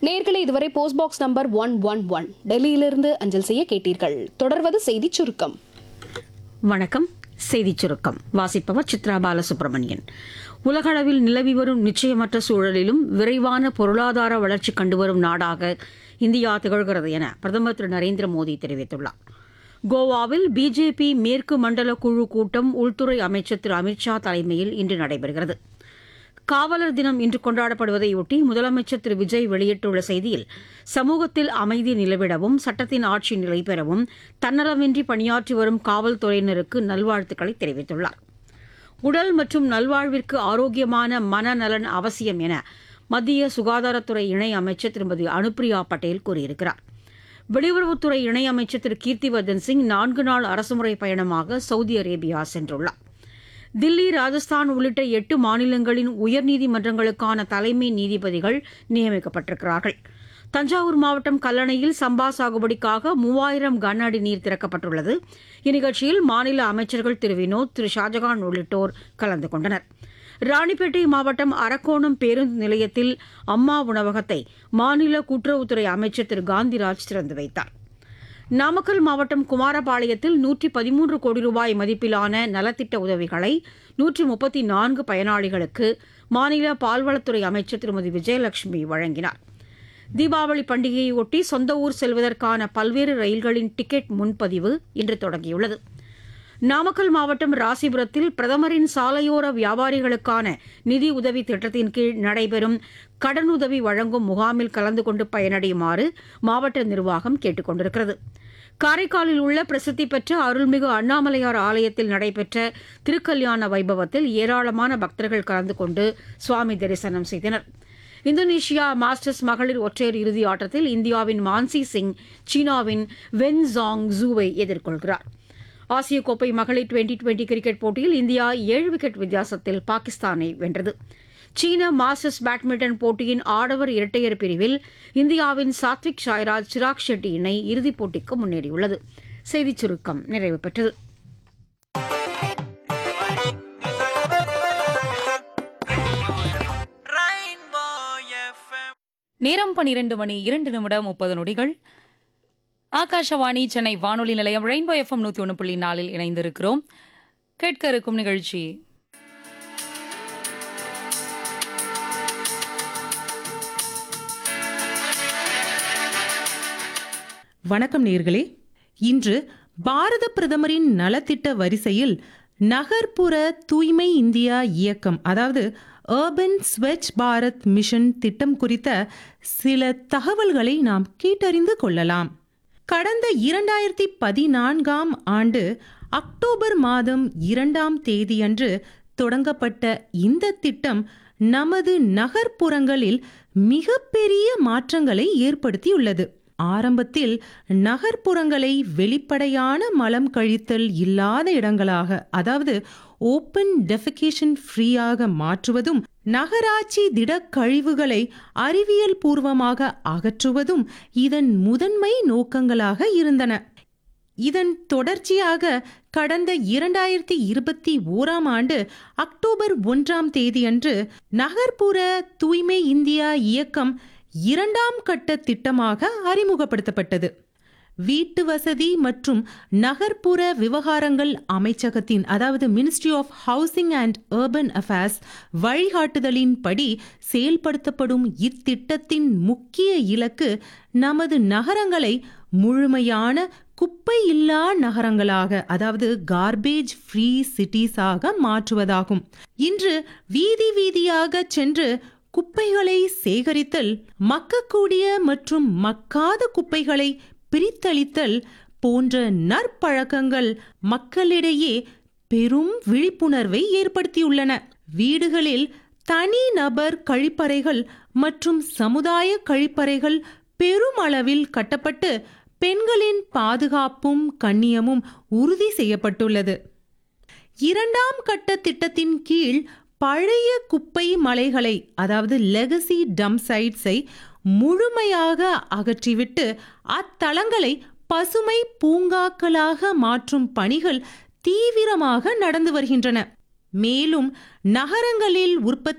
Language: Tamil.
நேர்களை இதுவரை post box number one one one டெல்லியிலிருந்து அஞ்சல் செய்ய கேட்டீர்கள் தொடர்வது செய்தி சுருக்கம் வணக்கம் செய்திச் சுருக்கம் வாசிப்பவர் சித்ரா பாலசுப்ரமணியன் உலகளவில் நிலவி வரும் நிச்சயமற்ற சூழலிலும் விரைவான பொருளாதார வளர்ச்சி கண்டுவரும் நாடாக இந்தியா திகழ்கிறது என பிரதமர் திரு நரேந்திர மோடி தெரிவித்துள்ளார் கோவாவில் பிஜேபி மேற்கு மண்டல குழு கூட்டம் உள்துறை அமைச்சர் திரு அமித்ஷா தலைமையில் இன்று நடைபெறுகிறது காவலர் தினம் இன்று கொண்டாடப்படுவதையொட்டி முதலமைச்சர் திரு விஜய் வெளியிட்டுள்ள செய்தியில் சமூகத்தில் அமைதி நிலவிடவும் சட்டத்தின் ஆட்சி நிலை பெறவும் தன்னலமின்றி பணியாற்றி வரும் காவல்துறையினருக்கு நல்வாழ்த்துக்களை தெரிவித்துள்ளார் உடல் மற்றும் நல்வாழ்விற்கு ஆரோக்கியமான மனநலன் அவசியம் என மத்திய சுகாதாரத்துறை இணை அமைச்சர் திருமதி அனுப்பிரியா பட்டேல் கூறியிருக்கிறார் வெளியுறவுத்துறை இணை அமைச்சர் திரு கீர்த்திவர்தன் சிங் நான்கு நாள் அரசுமுறை பயணமாக சவுதி அரேபியா சென்றுள்ளார் தில்லி ராஜஸ்தான் உள்ளிட்ட எட்டு மாநிலங்களின் உயர்நீதிமன்றங்களுக்கான தலைமை நீதிபதிகள் நியமிக்கப்பட்டிருக்கிறார்கள் தஞ்சாவூர் மாவட்டம் கல்லணையில் சம்பா சாகுபடிக்காக மூவாயிரம் கன அடி நீர் திறக்கப்பட்டுள்ளது இந்நிகழ்ச்சியில் மாநில அமைச்சர்கள் திரு வினோத் திரு ஷாஜகான் உள்ளிட்டோர் கலந்து கொண்டனர் ராணிப்பேட்டை மாவட்டம் அரக்கோணம் பேருந்து நிலையத்தில் அம்மா உணவகத்தை மாநில கூட்டுறவுத்துறை அமைச்சர் திரு காந்திராஜ் திறந்து வைத்தார் நாமக்கல் மாவட்டம் குமாரபாளையத்தில் நூற்றி பதிமூன்று கோடி ரூபாய் மதிப்பிலான நலத்திட்ட உதவிகளை நூற்றி முப்பத்தி நான்கு பயனாளிகளுக்கு மாநில பால்வளத்துறை அமைச்சர் திருமதி விஜயலட்சுமி வழங்கினார் தீபாவளி பண்டிகையையொட்டி சொந்த ஊர் செல்வதற்கான பல்வேறு ரயில்களின் டிக்கெட் முன்பதிவு இன்று தொடங்கியுள்ளது நாமக்கல் மாவட்டம் ராசிபுரத்தில் பிரதமரின் சாலையோர வியாபாரிகளுக்கான நிதி உதவி திட்டத்தின் கீழ் நடைபெறும் கடனுதவி வழங்கும் முகாமில் கலந்து கொண்டு பயனடையுமாறு மாவட்ட நிர்வாகம் கேட்டுக் கொண்டிருக்கிறது காரைக்காலில் உள்ள பிரசித்தி பெற்ற அருள்மிகு அண்ணாமலையார் ஆலயத்தில் நடைபெற்ற திருக்கல்யாண வைபவத்தில் ஏராளமான பக்தர்கள் கலந்து கொண்டு சுவாமி தரிசனம் செய்தனர் இந்தோனேஷியா மாஸ்டர்ஸ் மகளிர் ஒற்றையர் இறுதி ஆட்டத்தில் இந்தியாவின் மான்சி சிங் சீனாவின் வென் ஜாங் ஜூவை எதிர்கொள்கிறார் ஆசிய கோப்பை மகளிர் டுவெண்டி டுவெண்டி கிரிக்கெட் போட்டியில் இந்தியா ஏழு விக்கெட் வித்தியாசத்தில் பாகிஸ்தானை வென்றது சீன மாஸ்டர்ஸ் பேட்மிண்டன் போட்டியின் ஆடவர் இரட்டையர் பிரிவில் இந்தியாவின் சாத்விக் சாய்ராஜ் சிராக் ஷெட்டி இணை இறுதிப் போட்டிக்கு முன்னேறியுள்ளது செய்திச் சுருக்கம் நிறைவு பெற்றது Rainbow FM. நேரம் பனிரெண்டு மணி இரண்டு நிமிடம் முப்பது நொடிகள் ஆகாஷவாணி சென்னை வானொலி நிலையம் ரெயின்போ எஃப்எம் நூத்தி ஒன்று புள்ளி நாலில் இணைந்திருக்கிறோம் கேட்க இருக்கும் நிகழ்ச்சி வணக்கம் நேர்களே இன்று பாரத பிரதமரின் நலத்திட்ட வரிசையில் நகர்ப்புற தூய்மை இந்தியா இயக்கம் அதாவது அர்பன் ஸ்வச் பாரத் மிஷன் திட்டம் குறித்த சில தகவல்களை நாம் கேட்டறிந்து கொள்ளலாம் கடந்த இரண்டாயிரத்தி பதினான்காம் ஆண்டு அக்டோபர் மாதம் இரண்டாம் தேதியன்று தொடங்கப்பட்ட இந்த திட்டம் நமது நகர்ப்புறங்களில் மிகப்பெரிய மாற்றங்களை ஏற்படுத்தியுள்ளது ஆரம்பத்தில் நகர்ப்புறங்களை வெளிப்படையான மலம் கழித்தல் இல்லாத இடங்களாக அதாவது ஓப்பன் டெஃபிகேஷன் ஃப்ரீயாக மாற்றுவதும் நகராட்சி திடக்கழிவுகளை அறிவியல் பூர்வமாக அகற்றுவதும் இதன் முதன்மை நோக்கங்களாக இருந்தன இதன் தொடர்ச்சியாக கடந்த இரண்டாயிரத்தி இருபத்தி ஓராம் ஆண்டு அக்டோபர் ஒன்றாம் தேதியன்று நகர்ப்புற தூய்மை இந்தியா இயக்கம் இரண்டாம் கட்ட திட்டமாக அறிமுகப்படுத்தப்பட்டது வீட்டு வசதி மற்றும் நகர்ப்புற விவகாரங்கள் அமைச்சகத்தின் அதாவது ministry of housing and urban affairs வழிகாட்டுதலின்படி செயல்படுத்தப்படும் இத்திட்டத்தின் முக்கிய இலக்கு நமது நகரங்களை முழுமையான குப்பை இல்லா நகரங்களாக அதாவது கார்பேஜ் ஃப்ரீ சிட்டிஸாக மாற்றுவதாகும் இன்று வீதி வீதியாக சென்று குப்பைகளை சேகரித்தல் மக்கக்கூடிய மற்றும் மக்காத குப்பைகளை பிரித்தளித்தல் போன்ற நற்பழக்கங்கள் மக்களிடையே பெரும் விழிப்புணர்வை ஏற்படுத்தியுள்ளன வீடுகளில் தனி நபர் கழிப்பறைகள் மற்றும் சமுதாய கழிப்பறைகள் பெருமளவில் கட்டப்பட்டு பெண்களின் பாதுகாப்பும் கண்ணியமும் உறுதி செய்யப்பட்டுள்ளது இரண்டாம் கட்ட திட்டத்தின் கீழ் பழைய குப்பை மலைகளை அதாவது லெகசி டம்ப் சைட்ஸை முழுமையாக அகற்றிவிட்டு அத்தளங்களை பசுமை பூங்காக்களாக மாற்றும் பணிகள் தீவிரமாக நடந்து வருகின்றன மேலும் நகரங்களில் உற்பத்தி